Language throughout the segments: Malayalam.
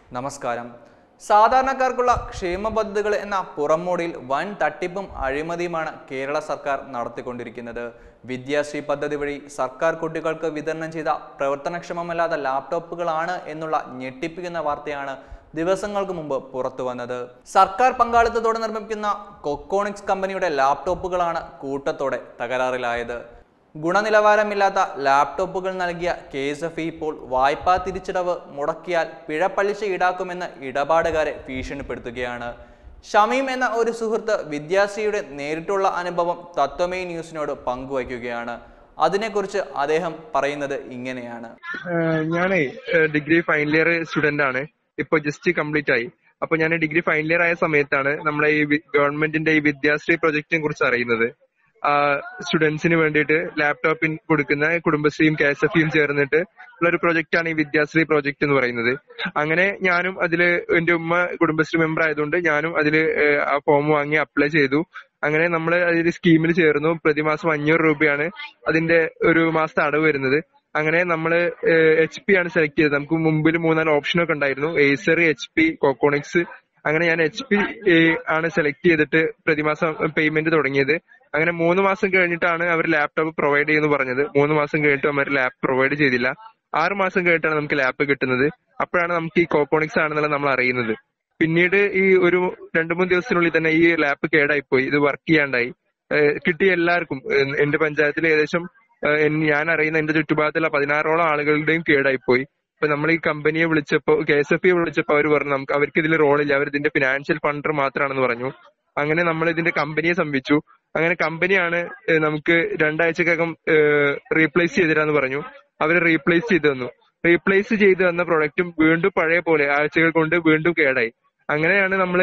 നമസ്കാരം സാധാരണക്കാർക്കുള്ള ക്ഷേമ പദ്ധതികൾ എന്ന പുറംമോടിയിൽ വൻ തട്ടിപ്പും അഴിമതിയുമാണ് കേരള സർക്കാർ നടത്തിക്കൊണ്ടിരിക്കുന്നത് വിദ്യാശ്രീ പദ്ധതി വഴി സർക്കാർ കുട്ടികൾക്ക് വിതരണം ചെയ്ത പ്രവർത്തനക്ഷമമല്ലാത്ത ലാപ്ടോപ്പുകളാണ് എന്നുള്ള ഞെട്ടിപ്പിക്കുന്ന വാർത്തയാണ് ദിവസങ്ങൾക്ക് മുമ്പ് പുറത്തു വന്നത് സർക്കാർ പങ്കാളിത്തത്തോടെ നിർമ്മിക്കുന്ന കൊക്കോണിക്സ് കമ്പനിയുടെ ലാപ്ടോപ്പുകളാണ് കൂട്ടത്തോടെ തകരാറിലായത് ഗുണനിലവാരമില്ലാത്ത ലാപ്ടോപ്പുകൾ നൽകിയ കെ എസ് എഫ് ഇപ്പോൾ വായ്പാ തിരിച്ചടവ് മുടക്കിയാൽ പിഴ പലിശ ഈടാക്കുമെന്ന് ഇടപാടുകാരെ ഭീഷണിപ്പെടുത്തുകയാണ് ഷമീം എന്ന ഒരു സുഹൃത്ത് വിദ്യാശ്രീയുടെ നേരിട്ടുള്ള അനുഭവം തത്വമേ ന്യൂസിനോട് പങ്കുവയ്ക്കുകയാണ് അതിനെക്കുറിച്ച് അദ്ദേഹം പറയുന്നത് ഇങ്ങനെയാണ് ഏഹ് ഞാനേ ഏഹ് ഡിഗ്രി ഫൈനൽ ഇയർ സ്റ്റുഡന്റ് ആണ് ഇപ്പൊ ജസ്റ്റ് കംപ്ലീറ്റ് ആയി അപ്പൊ ഞാൻ ഡിഗ്രി ഫൈനൽ ഇയർ ആയ സമയത്താണ് നമ്മളെ ഈ വി- ഗവൺമെന്റിന്റെ ഈ വിദ്യാശ്രീ പ്രൊജക്ടിനെ കുറിച്ച് അറിയുന്നത് സ്റ്റുഡൻസിന് വേണ്ടിയിട്ട് ലാപ്ടോപ്പിൻ കൊടുക്കുന്ന കുടുംബശ്രീയും കെ എസ് എഫ് ചേർന്നിട്ട് ഉള്ള ഒരു പ്രൊജക്ട് ആണ് ഈ വിദ്യാശ്രീ പ്രൊജക്ട് എന്ന് പറയുന്നത് അങ്ങനെ ഞാനും അതില് എന്റെ ഉമ്മ കുടുംബശ്രീ മെമ്പർ ആയതുകൊണ്ട് ഞാനും അതില് ഏഹ് ആ ഫോം വാങ്ങി അപ്ലൈ ചെയ്തു അങ്ങനെ നമ്മൾ അതിൽ സ്കീമിൽ ചേർന്നു പ്രതിമാസം അഞ്ഞൂറ് രൂപയാണ് അതിന്റെ ഒരു മാസത്തെ അടവ് വരുന്നത് അങ്ങനെ നമ്മൾ എച്ച് പി ആണ് സെലക്ട് ചെയ്തത് നമുക്ക് മുമ്പിൽ മൂന്നാല് ഓപ്ഷൻ ഒക്കെ ഉണ്ടായിരുന്നു ഏസർ എച്ച് പി കോക്കോണിക്സ് അങ്ങനെ ഞാൻ എച്ച് പി ആണ് സെലക്ട് ചെയ്തിട്ട് പ്രതിമാസം പേയ്മെന്റ് തുടങ്ങിയത് അങ്ങനെ മൂന്ന് മാസം കഴിഞ്ഞിട്ടാണ് അവർ ലാപ്ടോപ്പ് പ്രൊവൈഡ് ചെയ്യുമെന്ന് പറഞ്ഞത് മൂന്ന് മാസം കഴിഞ്ഞിട്ട് അവർ ലാപ്പ് പ്രൊവൈഡ് ചെയ്തില്ല ആറ് മാസം കഴിഞ്ഞിട്ടാണ് നമുക്ക് ലാപ്പ് കിട്ടുന്നത് അപ്പോഴാണ് നമുക്ക് ഈ കോക്കോണിക്സ് ആണെന്നുള്ളത് നമ്മൾ അറിയുന്നത് പിന്നീട് ഈ ഒരു രണ്ടു മൂന്ന് ദിവസത്തിനുള്ളിൽ തന്നെ ഈ ലാപ്പ് കേടായിപ്പോയി ഇത് വർക്ക് ചെയ്യാണ്ടായി ഏഹ് കിട്ടിയ എല്ലാവർക്കും ഏഹ് എന്റെ പഞ്ചായത്തിൽ ഏകദേശം ഏഹ് എൻ- ഞാൻ അറിയുന്ന എന്റെ ചുറ്റുഭാഗത്തുള്ള പതിനാറോളം ആളുകളുടെയും കേടായിപ്പോയി ഇപ്പൊ നമ്മൾ ഈ കമ്പനിയെ വിളിച്ചപ്പോ കെ എസ് എഫ് വിളിച്ചപ്പോ അവർ പറഞ്ഞു നമുക്ക് അവർക്ക് ഇതിൽ റോളില്ല അവർ ഇതിന്റെ ഫിനാൻഷ്യൽ ഫണ്ടർ മാത്രമാണെന്ന് പറഞ്ഞു അങ്ങനെ നമ്മൾ ഇതിന്റെ കമ്പനിയെ സമീപിച്ചു അങ്ങനെ കമ്പനിയാണ് ഏഹ് നമുക്ക് രണ്ടാഴ്ചക്കകം റീപ്ലേസ് ചെയ്തിരാന്ന് പറഞ്ഞു അവർ റീപ്ലേസ് ചെയ്തു തന്നു റീപ്ലേസ് ചെയ്തു തന്ന പ്രൊഡക്റ്റും വീണ്ടും പഴയ പോലെ ആഴ്ചകൾ കൊണ്ട് വീണ്ടും കേടായി അങ്ങനെയാണ് നമ്മള്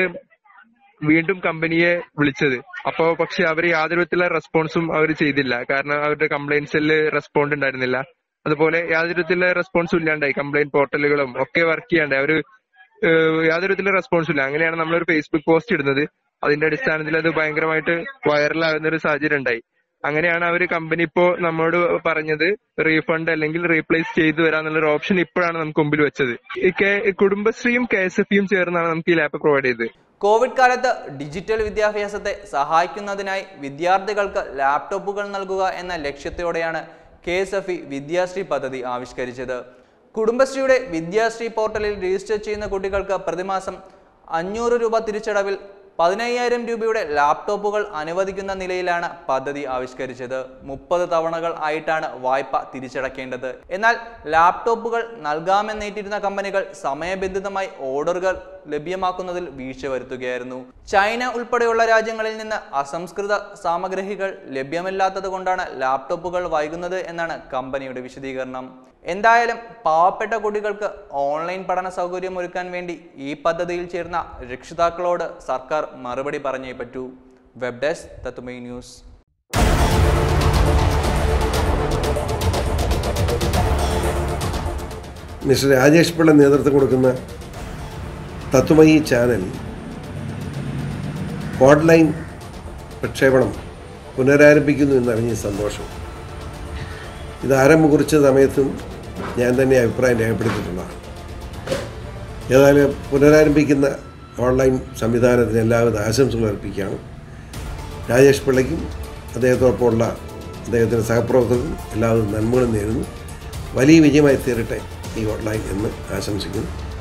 വീണ്ടും കമ്പനിയെ വിളിച്ചത് അപ്പോ പക്ഷെ അവർ യാതൊരു വിധത്തിലുള്ള റെസ്പോൺസും അവർ ചെയ്തില്ല കാരണം അവരുടെ കംപ്ലൈന്റ്സിൽ റെസ്പോണ്ട് ഉണ്ടായിരുന്നില്ല അതുപോലെ യാതൊരു വിധത്തിലുള്ള റെസ്പോൺസും ഇല്ലാണ്ടായി കംപ്ലൈന്റ് പോർട്ടലുകളും ഒക്കെ വർക്ക് ചെയ്യാണ്ടായി അവര് ഏഹ് യാതൊരു വിധത്തിലുള്ള റെസ്പോൺസും ഇല്ല അങ്ങനെയാണ് നമ്മളൊരു ഫേസ്ബുക്ക് പോസ്റ്റ് ഇടുന്നത് അതിന്റെ അടിസ്ഥാനത്തിൽ അത് ഭയങ്കരമായിട്ട് വൈറലാകുന്ന ഒരു സാഹചര്യം ഉണ്ടായി അങ്ങനെയാണ് അവര് കമ്പനി ഇപ്പോ നമ്മോട് പറഞ്ഞത് റീഫണ്ട് അല്ലെങ്കിൽ റീപ്ലേസ് ചെയ്തു വരാന്നുള്ള ഒരു ഓപ്ഷൻ ഇപ്പോഴാണ് നമുക്ക് മുമ്പിൽ വെച്ചത് ഈ കെ- കുടുംബശ്രീയും കെ എസ് എഫ് ചേർന്നാണ് നമുക്ക് ഈ ലാപ്പ് പ്രൊവൈഡ് ചെയ്തത് കോവിഡ് കാലത്ത് ഡിജിറ്റൽ വിദ്യാഭ്യാസത്തെ സഹായിക്കുന്നതിനായി വിദ്യാർത്ഥികൾക്ക് ലാപ്ടോപ്പുകൾ നൽകുക എന്ന ലക്ഷ്യത്തോടെയാണ് K S F E Vidyashree പദ്ധതി ആവിഷ്കരിച്ചത് കുടുംബശ്രീയുടെ വിദ്യാശ്രീ പോർട്ടലിൽ രജിസ്റ്റർ ചെയ്യുന്ന കുട്ടികൾക്ക് പ്രതിമാസം അഞ്ഞൂറ് രൂപ തിരിച്ചടവിൽ പതിനയ്യായിരം രൂപയുടെ ലാപ്ടോപ്പുകൾ അനുവദിക്കുന്ന നിലയിലാണ് പദ്ധതി ആവിഷ്കരിച്ചത് മുപ്പത് തവണകൾ ആയിട്ടാണ് വായ്പ തിരിച്ചടക്കേണ്ടത് എന്നാൽ ലാപ്ടോപ്പുകൾ നൽകാമെന്നേറ്റിരുന്ന കമ്പനികൾ സമയബന്ധിതമായി ഓർഡറുകൾ ലഭ്യമാക്കുന്നതിൽ വീഴ്ച വരുത്തുകയായിരുന്നു ചൈന ഉൾപ്പെടെയുള്ള രാജ്യങ്ങളിൽ നിന്ന് അസംസ്കൃത സാമഗ്രികൾ ലഭ്യമല്ലാത്തത് കൊണ്ടാണ് ലാപ്ടോപ്പുകൾ വൈകുന്നത് എന്നാണ് കമ്പനിയുടെ വിശദീകരണം എന്തായാലും പാവപ്പെട്ട കുട്ടികൾക്ക് ഓൺലൈൻ പഠന സൗകര്യം ഒരുക്കാൻ വേണ്ടി ഈ പദ്ധതിയിൽ ചേർന്ന രക്ഷിതാക്കളോട് സർക്കാർ മറുപടി പറഞ്ഞേ പറ്റൂ web desk Tatwamayi news mister Rajesh Pillai നേതൃത്വം കൊടുക്കുന്ന തത്വമയി ചാനൽ ഓൺലൈൻ പ്രക്ഷേപണം പുനരാരംഭിക്കുന്നു എന്നറിഞ്ഞ സന്തോഷം ഇത് ആരംഭം കുറിച്ച സമയത്തും ഞാൻ തന്നെ അഭിപ്രായം രേഖപ്പെടുത്തിയിട്ടുള്ളതാണ് ഏതായാലും പുനരാരംഭിക്കുന്ന ഓൺലൈൻ സംവിധാനത്തിന് എല്ലാവിധ ആശംസകൾ അർപ്പിക്കുകയാണ് രാജേഷ് പിള്ളയ്ക്കും അദ്ദേഹത്തോടൊപ്പമുള്ള അദ്ദേഹത്തിൻ്റെ സഹപ്രവർത്തകർക്കും എല്ലാവിധ നന്മകളും നേരുന്നു വലിയ വിജയമായി തീരട്ടെ ഈ ഓൺലൈൻ എന്ന് ആശംസിക്കുന്നു